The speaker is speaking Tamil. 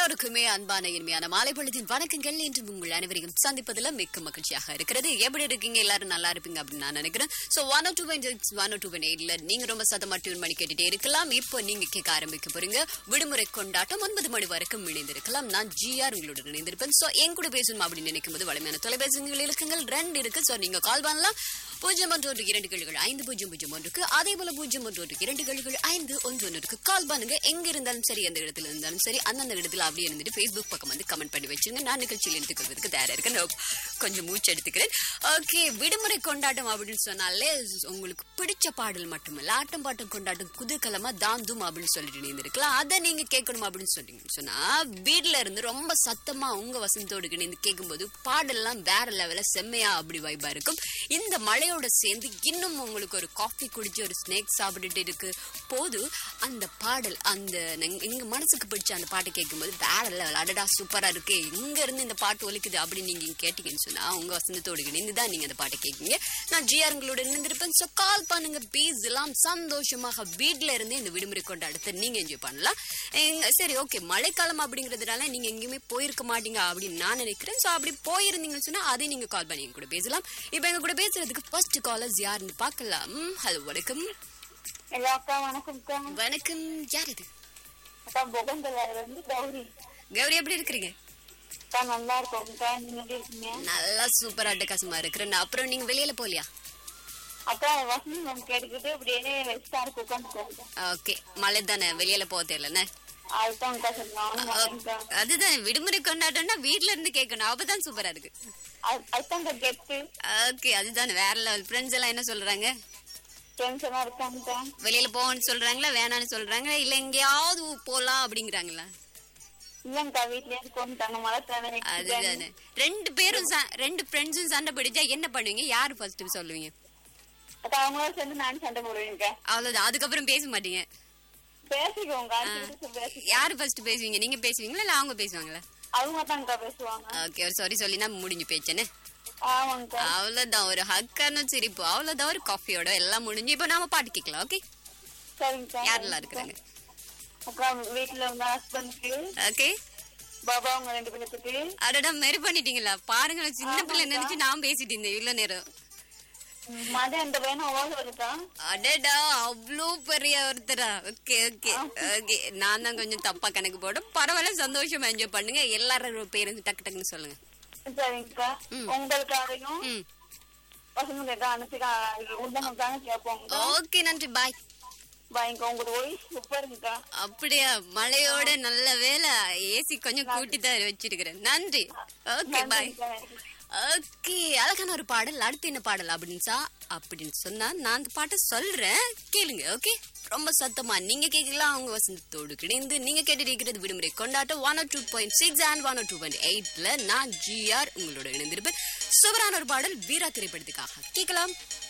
எல்லோருக்குமே அன்பான இனிமையான மாலை பொழுதின் வணக்கங்கள் என்று உங்கள் அனைவரையும் சந்திப்பதில் மிக்க மகிழ்ச்சியாக இருக்கிறது எப்படி இருக்கீங்க எல்லாரும் நல்லா இருப்பீங்க அப்படின்னு நான் நினைக்கிறேன் so one two one two எயிட்ல நீங்க ரொம்ப சத்தமா டியூன் பண்ணி கேட்டுட்டே இருக்கலாம் இப்போ நீங்க கேட்க ஆரம்பிக்க போறீங்க விடுமுறை கொண்டாட்டம் ஒன்பது மணி வரைக்கும் இணைந்திருக்கலாம் நான் ஜிஆர் உங்களோட இணைந்திருப்பேன் சோ என் கூட பேசணும் அப்படின்னு நினைக்கும் போது வளமையான தொலைபேசிகள் இலக்கங்கள் ரெண்டு இருக்கு சோ நீங்க கால் பண்ணலாம் பூஜ்ஜியம் ஒன்று ஒன்று இரண்டு கேள்விகள் ஐந்து பூஜ்ஜியம் பூஜ்ஜியம் ஒன்றுக்கு அதே போல பூஜ்ஜியம் ஒன்று ஒன்று இரண்டு கேள்விகள் ஐந்து ஒன்று ஒன்றுக்கு கால் பண்ணுங்க எங்க இருந்தாலும் சரி எந்த இடத்துல இருந்தாலும் சரி அந்தந்த இடத்துல அப்படியே இருந்துட்டு ஃபேஸ்புக் பக்கம் வந்து கமெண்ட் பண்ணி வச்சுங்க நான் நிகழ்ச்சியில் எடுத்துக் கொள்வதற்கு தயாரா இருக்கேன் நான் கொஞ்சம் மூச்சு எடுத்துக்கிறேன் ஓகே விடுமுறை கொண்டாட்டம் அப்படின்னு சொன்னாலே உங்களுக்கு பிடிச்ச பாடல் மட்டுமில்ல ஆட்டம் பாட்டம் கொண்டாட்டம் குதூகலமா தாந்தும் அப்படின்னு சொல்லிட்டு இருந்திருக்கலாம் அதை நீங்க கேட்கணும் அப்படின்னு சொன்னீங்கன்னு சொன்னா வீட்ல இருந்து ரொம்ப சத்தமா உங்க வசந்தோடு இணைந்து கேட்கும்போது பாடல்லாம் வேற லெவல்ல செம்மையா அப்படி வைபா இருக்கும் இந்த மழையோட சேர்ந்து இன்னும் உங்களுக்கு ஒரு காஃபி குடிச்சு ஒரு ஸ்நாக்ஸ் சாப்பிட்டுட்டு இருக்கு போது அந்த பாடல் அந்த நங்க- எங்க மனசுக்கு பிடிச்ச அந்த பாட்டை கேட்கும்போது வேற லெவல் அடடா சூப்பரா இருக்கு எங்க இருந்து இந்த பாட்டு ஒலிக்குது அப்படின்னு நீங்க கேட்டீங்கன்னு சொன்னா உங்க வசந்தத்தோடு இணைந்து தான் நீங்க அந்த பாட்டை கேட்கீங்க நான் ஜிஆர் உங்களோட இணைந்திருப்பேன் ஸோ கால் பண்ணுங்க பேசலாம் சந்தோஷமாக வீட்ல இருந்தே இந்த விடுமுறை கொண்டாடத்தை நீங்க என்ஜாய் பண்ணலாம் எங்க- சரி ஓகே மழைக்காலம் அப்படிங்கறதுனால நீங்க எங்கேயுமே போயிருக்க மாட்டீங்க அப்படின்னு நான் நினைக்கிறேன் ஸோ அப்படி போயிருந்தீங்கன்னு சொன்னா அதையும் நீங்க கால் பண்ணி எங்க கூட பேசலாம் இப்போ எங்க கூட பேசுறதுக்கு ஃபர்ஸ்ட் காலர்ஸ் யாருன்னு பார்க்கலாம் ஹலோ வணக்கம் ஹலோ அக்கா வணக்கம் அக்கா வணக்கம் யார் இது அக்கா புகந்தலால இருந்து கௌரி கௌரி எப்படி இருக்கிறீங்க அக்கா நல்லா இருக்கும் அக்கா நீங்க எப்படி இருக்கீங்க நல்லா சூப்பரா அட்டகாசமா இருக்கிறேன் அப்புறம் நீங்க வெளியில போலியா அக்கா வசந்தி மேம் கேட்டுக்கிட்டு அப்படியே ஸ்டாருக்கு உட்காந்துக்கோங்க ஓகே மழை தானே வெளியில போக தெரியலண்ணே அதுதான் அக்கா சொன்னாங்க அதுதான் விடுமுறை கொண்டாட்டம்னா வீட்ல இருந்து கேட்கணும் அப்பதான் சூப்பரா இருக்கு அதுதான் அக்கா கெட்டு ஓகே அதுதான் வேற லெவல் ஃப்ரெண்ட்ஸ் எல்லாம் என்ன சொல்றாங்க ஃப்ரெண்ட்ஸ் எல்லாம் இருக்காங்க வெளியில போகணும்னு சொல்றாங்களா வேணாம்னு சொல்றாங்களா இல்ல எங்கேயாவது போலாம் அப்படிங்கிறாங்களா இல்லங்கக்கா வீட்லயே கொண்டுட்டாங்க மழை தானே அதுதானே ரெண்டு பேரும் ச- ரெண்டு ஃப்ரெண்ட்ஸும் சண்டை பிடிச்சா என்ன பண்ணுவீங்க யாரு ஃபர்ஸ்ட் சொல்லுவீங்க அக்கா அவங்களோட சேர்ந்து நானும் சண்டை போடுவேங்க அவ்வளவுதான் அதுக்கப்புறம் பேச மாட்டீங்க பேசிக்கோங்க அடுத்து பேசி யாரு ஃபர்ஸ்ட் பேசுவீங்க நீங்க பேசுவீங்களா இல்ல அவங்க பேசுவாங்களா அவங்க தான்க்கா பேசுவாங்க ஓகே ஒரு சாரி சொல்லினா முடிஞ்சு போயிடுச்சேனே ஆமாங்கக்கா அவ்வளவுதான் ஒரு ஹக்கான சிரிப்பு அவ்வளவுதான் ஒரு காஃபியோட எல்லாம் முடிஞ்சு இப்போ நாம பாட்டு கேட்கலாம் ஓகே சரிங்கக்கா யாரெல்லாம் இருக்கிறாங்க அக்கா வீட்டுல உங்க ஹஸ்பண்ட்க்கு ஓகே பாபா அவங்க ரெண்டு பேருக்கு அடடா மெரி பண்ணிட்டீங்களா பாருங்க நான் சின்ன பிள்ளை நினைச்சு நான் பேசிட்டு இருந்தேன் இவ்வளவு நேரம் மதம் எந்த பையனும் ஓட வருதா அடடா அவ்வளோ பெரிய ஒருத்தரா ஓகே ஓகே ஓகே நான் தான் கொஞ்சம் தப்பா கணக்கு போடும் பரவாயில்ல சந்தோஷமா என்ஜாய் பண்ணுங்க எல்லாரும் பேரும் டக்கு டக்குன்னு சொல்லுங்க சரிங்கக்கா உங்களுக்காகவும் ம் பசங்களுக்கா அனுப்பிக்கா உண்டனுக்காக கேட்போங்க ஓகே நன்றி பாய் பாய்ங்க உங்களோட ஒய்ஃப் சூப்பருங்கக்கா அப்படியா மழையோட நல்ல வேலை ஏசி கொஞ்சம் கூட்டி தான் வச்சிருக்கிறேன் நன்றி ஓகே பாய் ஓகே அழகான ஒரு பாடல் அடுத்து என்ன பாடல் அப்படின்னு சா அப்படின்னு சொன்னா நான் அந்த பாட்டை சொல்றேன் கேளுங்க ஓகே ரொம்ப சத்தமா நீங்க கேட்கலாம் அவங்க வசந்தத்தோடு கிடைந்து நீங்க கேட்டு இருக்கிறது விடுமுறை கொண்டாட்டம் one two point six and one two point எயிட்ல நான் ஜிஆர் உங்களோட இணைந்திருப்பேன் சுவரான ஒரு பாடல் வீரா திரைப்படத்துக்காக கேட்கலாம்